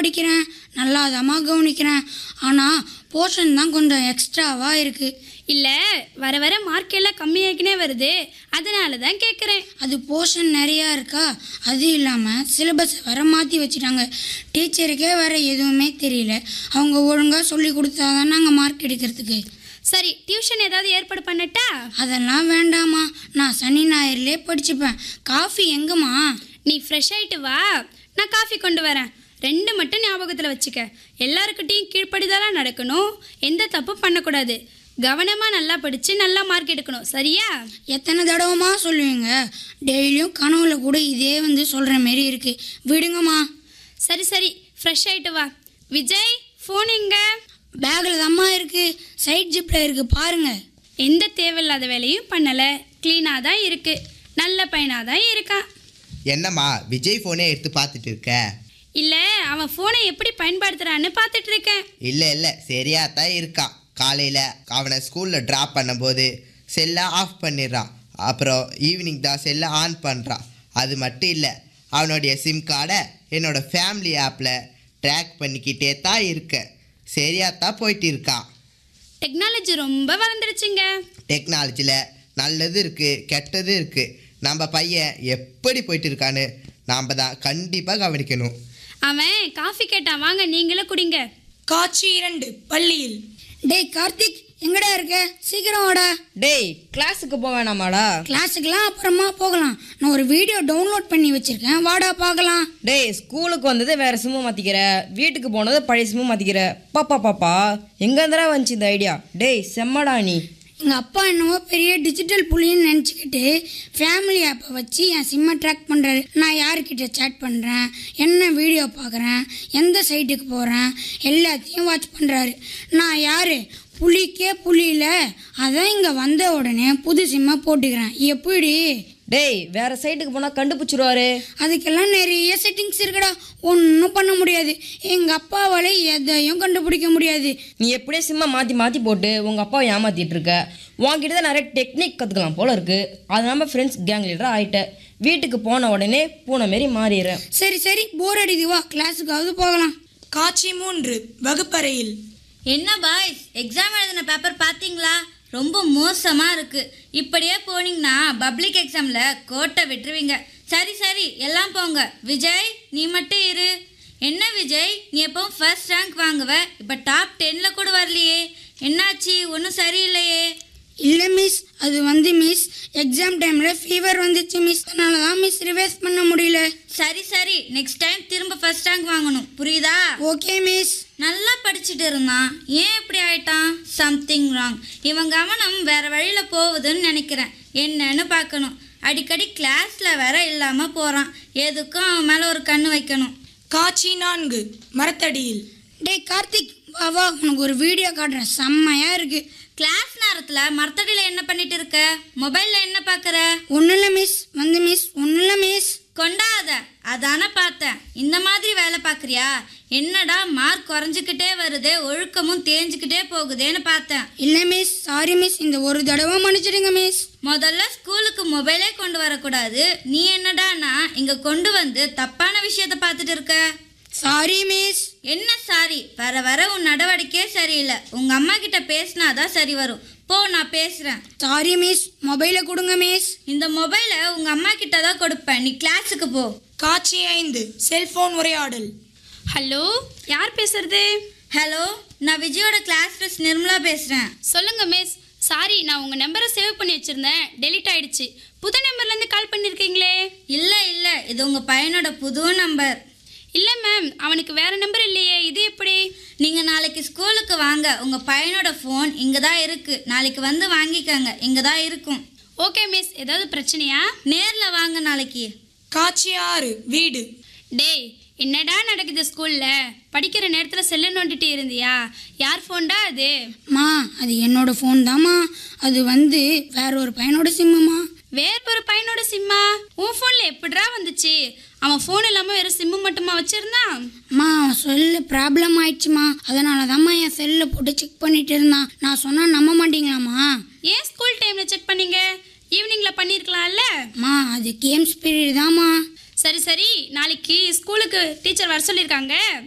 படிக்கிறேன் நல்லா கவனிக்கிறேன் ஆனால் போர்ஷன் தான் கொஞ்சம் எக்ஸ்ட்ராவாக இருக்குது இல்லை வர வர மார்க் எல்லாம் கம்மியாகினே வருது அதனால தான் கேட்குறேன் அது போர்ஷன் நிறையா இருக்கா அது இல்லாமல் சிலபஸ் வேற மாற்றி வச்சுட்டாங்க டீச்சருக்கே வேற எதுவுமே தெரியல அவங்க ஒழுங்காக சொல்லி கொடுத்தா தான் நாங்கள் மார்க் எடுக்கிறதுக்கு சரி டியூஷன் ஏதாவது ஏற்பாடு பண்ணட்டா அதெல்லாம் வேண்டாமா நான் சனி ஞாயிறுலேயே படிச்சுப்பேன் காஃபி எங்கம்மா நீ ஃப்ரெஷ் ஆயிட்டு வா நான் காஃபி கொண்டு வரேன் ரெண்டு மட்டும் ஞாபகத்தில் வச்சுக்க எல்லாருக்கிட்டையும் கீழ்ப்படிதெல்லாம் நடக்கணும் எந்த தப்பும் பண்ணக்கூடாது கவனமாக நல்லா படித்து நல்லா மார்க் எடுக்கணும் சரியா எத்தனை தடவைமா சொல்லுவீங்க டெய்லியும் கனவுல கூட இதே வந்து சொல்கிற மாரி இருக்குது விடுங்கம்மா சரி சரி ஃப்ரெஷ் ஆயிட்டு வா விஜய் ஃபோன் எங்க பேக்கில் தாம்மா இருக்குது சைட் ஜிப்பில் இருக்குது பாருங்க எந்த தேவையில்லாத வேலையும் பண்ணலை க்ளீனாக தான் இருக்குது நல்ல பையனாக தான் இருக்கான் என்னம்மா விஜய் ஃபோனே எடுத்து பார்த்துட்டு இருக்க இல்லை அவன் ஃபோனை எப்படி பயன்படுத்துகிறான்னு பார்த்துட்டு இருக்கேன் இல்லை இல்லை சரியா தான் இருக்கான் காலையில் அவனை ஸ்கூலில் ட்ராப் பண்ணும்போது செல்லை ஆஃப் பண்ணிடுறான் அப்புறம் ஈவினிங் தான் செல்லை ஆன் பண்ணுறான் அது மட்டும் இல்லை அவனுடைய சிம் கார்டை என்னோட ஃபேமிலி ஆப்பில் ட்ராக் பண்ணிக்கிட்டே தான் இருக்கேன் சரியா தான் போயிட்டு இருக்கான் டெக்னாலஜி ரொம்ப வளர்ந்துருச்சுங்க டெக்னாலஜியில் நல்லது இருக்குது கெட்டது இருக்குது நம்ம பையன் எப்படி போயிட்டு இருக்கான்னு நாம் தான் கண்டிப்பாக கவனிக்கணும் அவன் காஃபி கேட்டான் வாங்க நீங்களும் குடிங்க காட்சி இரண்டு பள்ளியில் டேய் கார்த்திக் எங்கடா இருக்க சீக்கிரம் வாடா டேய் கிளாஸுக்கு போக வேணாமாடா கிளாஸுக்கெல்லாம் அப்புறமா போகலாம் நான் ஒரு வீடியோ டவுன்லோட் பண்ணி வச்சிருக்கேன் வாடா பார்க்கலாம் டேய் ஸ்கூலுக்கு வந்தது வேற சிம்மு மாத்திக்கிற வீட்டுக்கு போனது பழைய சிம்மு மாத்திக்கிற பாப்பா பாப்பா எங்க இருந்தடா வந்துச்சு இந்த ஐடியா டேய் செம்மடா நீ எங்கள் அப்பா என்னவோ பெரிய டிஜிட்டல் புலின்னு நினச்சிக்கிட்டு ஃபேமிலி ஆப்பை வச்சு என் சிம்மை ட்ராக் பண்ணுறாரு நான் யாருக்கிட்ட சேட் பண்ணுறேன் என்ன வீடியோ பார்க்குறேன் எந்த சைட்டுக்கு போகிறேன் எல்லாத்தையும் வாட்ச் பண்ணுறாரு நான் யார் புலிக்கே புலியில அதான் இங்கே வந்த உடனே புது சிம்மை போட்டுக்கிறேன் எப்படி டேய் வேற சைட்டுக்கு போனா கண்டுபிடிச்சிருவாரு அதுக்கெல்லாம் நிறைய செட்டிங்ஸ் இருக்குடா ஒன்றும் பண்ண முடியாது எங்கள் அப்பாவால் எதையும் கண்டுபிடிக்க முடியாது நீ எப்படியே சிம்மை மாற்றி மாற்றி போட்டு உங்கள் அப்பாவை ஏமாத்திட்டு இருக்க உன்கிட்ட தான் நிறைய டெக்னிக் கற்றுக்கலாம் போல இருக்கு அது நம்ம ஃப்ரெண்ட்ஸ் கேங் லீடர் ஆகிட்ட வீட்டுக்கு போன உடனே பூனை மாரி மாறிடுறேன் சரி சரி போர் அடிக்குது வா கிளாஸுக்காவது போகலாம் காட்சி மூன்று வகுப்பறையில் என்ன பாய்ஸ் எக்ஸாம் எழுதின பேப்பர் பார்த்தீங்களா ரொம்ப மோசமாக இருக்கு இப்படியே போனீங்கன்னா பப்ளிக் எக்ஸாமில் கோட்டை விட்டுருவீங்க சரி சரி எல்லாம் போங்க விஜய் நீ மட்டும் இரு என்ன விஜய் நீ எப்பவும் ஃபர்ஸ்ட் ரேங்க் வாங்குவ இப்போ டாப் டென்னில் கூட வரலையே என்னாச்சு ஒன்றும் சரியில்லையே இல்லை மிஸ் அது வந்து மிஸ் எக்ஸாம் டைமில் ஃபீவர் வந்துச்சு மிஸ் அதனால தான் மிஸ் ரிவைஸ் பண்ண முடியல சரி சரி நெக்ஸ்ட் டைம் திரும்ப ஃபர்ஸ்ட் ரேங்க் வாங்கணும் புரியுதா ஓகே மிஸ் நல்லா படிச்சுட்டு இருந்தான் ஏன் இப்படி ஆயிட்டான் சம்திங் ராங் இவன் கவனம் வேற வழியில போகுதுன்னு நினைக்கிறேன் என்னன்னு பார்க்கணும் அடிக்கடி கிளாஸ்ல வேற இல்லாம போறான் எதுக்கும் அவன் மேல ஒரு கண்ணு வைக்கணும் காட்சி நான்கு மரத்தடியில் டேய் கார்த்திக் வா வா உனக்கு ஒரு வீடியோ காட்டுறேன் செம்மையாக இருக்கு கிளாஸ் நேரத்துல மரத்தடியில என்ன பண்ணிட்டு இருக்க மொபைல்ல என்ன பார்க்கற ஒன்றும் இல்லை மிஸ் வந்து மிஸ் ஒன்றும் இல்லை மிஸ் கொண்டாத அதானே பார்த்தேன் இந்த மாதிரி வேலை பார்க்குறியா என்னடா மார்க் குறைஞ்சிக்கிட்டே வருது ஒழுக்கமும் தேஞ்சுக்கிட்டே போகுதேன்னு பார்த்தேன் இல்லை மிஸ் சாரி மிஸ் இந்த ஒரு தடவை மன்னிச்சிடுங்க மிஸ் முதல்ல ஸ்கூலுக்கு மொபைலே கொண்டு வரக்கூடாது நீ என்னடானா இங்க கொண்டு வந்து தப்பான விஷயத்த பார்த்துட்டு இருக்க சாரி மிஸ் என்ன சாரி வர வர உன் நடவடிக்கையே சரியில்லை உங்க அம்மா கிட்ட பேசினாதான் சரி வரும் போ நான் பேசுறேன் சாரி மிஸ் மொபைலை கொடுங்க மிஸ் இந்த மொபைலை உங்க அம்மா கிட்ட தான் கொடுப்பேன் நீ கிளாஸுக்கு போ காட்சி ஐந்து செல்போன் உரையாடல் ஹலோ யார் பேசுறது ஹலோ நான் விஜயோட கிளாஸ் மிஸ் நிர்மலா பேசுறேன் சொல்லுங்க மிஸ் சாரி நான் உங்கள் நம்பரை சேவ் பண்ணி வச்சுருந்தேன் டெலீட் ஆயிடுச்சு புது நம்பர்லேருந்து கால் பண்ணியிருக்கீங்களே இல்ல இல்ல இது உங்க பையனோட புது நம்பர் இல்லை மேம் அவனுக்கு வேற நம்பர் இல்லையே இது எப்படி நீங்க நாளைக்கு ஸ்கூலுக்கு வாங்க உங்க பையனோட ஃபோன் இங்க தான் இருக்கு நாளைக்கு வந்து வாங்கிக்கோங்க இங்க தான் இருக்கும் ஓகே மிஸ் ஏதாவது பிரச்சனையா நேர்ல வாங்க நாளைக்கு காட்சி ஆறு வீடு டேய் என்னடா நடக்குது ஸ்கூலில் படிக்கிற நேரத்தில் செல்லு நோண்டிட்டு இருந்தியா யார் ஃபோன்டா அது மா அது என்னோட ஃபோன் தாம்மா அது வந்து வேற ஒரு பையனோட சிம்முமா வேற ஒரு பையனோட சிம்மா உன் ஃபோனில் எப்படிடா வந்துச்சு அவன் ஃபோன் இல்லாமல் வெறும் சிம்மு மட்டுமா வச்சிருந்தான் அம்மா அவன் செல்லு ப்ராப்ளம் ஆயிடுச்சுமா அதனால தாம்மா என் செல்லை போட்டு செக் பண்ணிட்டு இருந்தான் நான் சொன்னா நம்ப மாட்டீங்களாம்மா ஏன் ஸ்கூல் டைமில் செக் பண்ணீங்க ஈவினிங்கில் பண்ணியிருக்கலாம்ல அம்மா அது கேம்ஸ் பீரியட் தாம்மா சரி சரி நாளைக்கு ஸ்கூலுக்கு டீச்சர் வர சொல்லியிருக்காங்க